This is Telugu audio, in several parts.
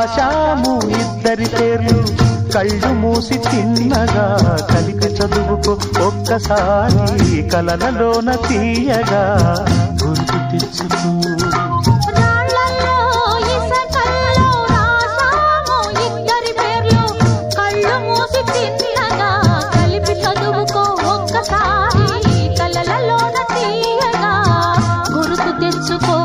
రాశాము ఇద్దరి పేర్లు కళ్ళు మూసి తిన్నగా కలిపి చదువుకో ఒక్కసారి కలలలోన తీయగా గుర్తు తెచ్చుకో రాళ్ళల్లో ఇసకల్లో రాశాము ఇద్దరి పేర్లు కళ్ళు మూసి తిన్నగా కలిపి చదువుకో ఒక్కసారి కలలలోన తీయగా గుర్తు తెచ్చుకో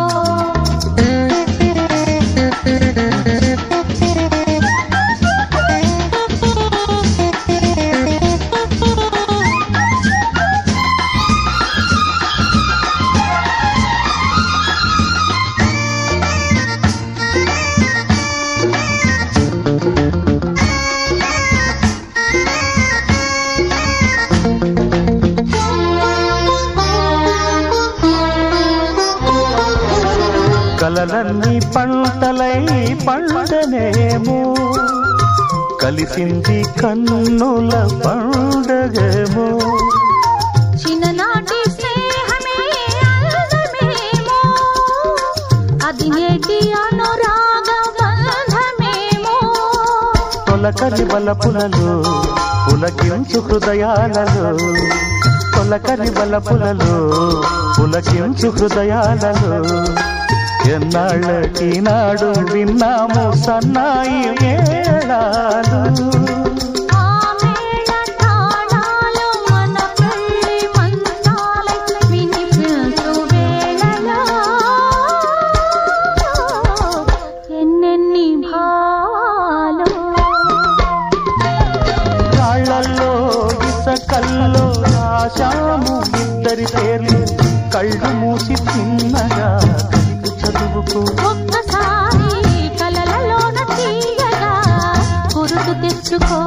కలలన్నీ పంటలై పండనేమో కలిసింది కన్నుల పండగేమో చిన్ననాటి స్నేహమే అందమేమో అది నేటి అనురాగ బంధమేమో తొలకరి బలపులలో పులకించు హృదయాలలో తొలకరి బలపులలో పులకించు హృదయాలలో ఎన్నాళ్ళకి నాడు విన్నాము సన్నాయి మేళాలు ఆ మేళ తాళాలు మన పెళ్లి మంత్రాలై వినిపించు వేళలో ఎన్నెన్ని భావాలు రాళ్లల్లో ఇసకల్లో రాశాము ఇద్దరి పేర్లు కళ్ళు మూసి తిన్నగా కలిపి చదువుకో ఒక్కసారి కలలలోన తీయగా గుర్తు తెచ్చుకో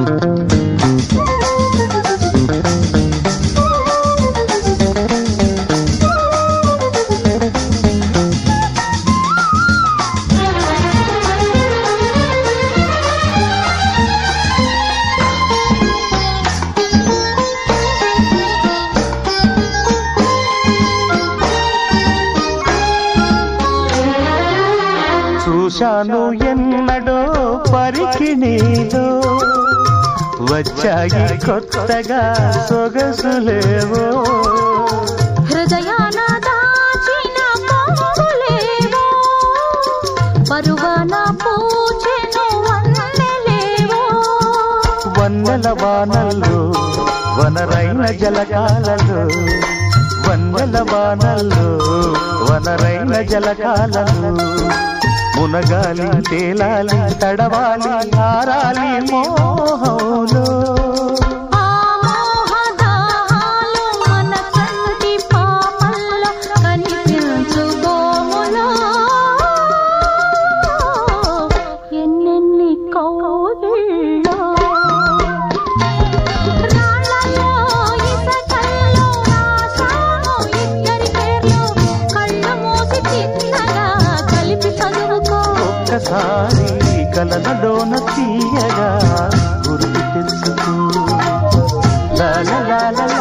చూశాను ఎన్నడో పరికిణీలో వచ్చాయి కొత్తగా సొగసులేవో హృదయాన దాచిన పొంగులేవో పరువాన పూచెను వన్నెలేవో వన్నెల వానల్లో వనరైన జలకాలలో వన్నెల వానల్లో వనరైన జలకాలలో మునగాలి తేలాలి తడవాలి ఆరాలి మోహంలో ఆ మోహదాహాలు మన కంటి పాపల్లో కనిపించు గోములో ఎన్నెన్ని కౌగిళ్ళో రాళ్ళలో ఇసకల్లో రాశాము ఇద్దరి పేర్లు కళ్ళు మూసి తిన్నగా కలిపి చదువుకో ఒక్కసారి కలలలోన తీయగా గుర్తు తెచ్చుకో లా లా లా లా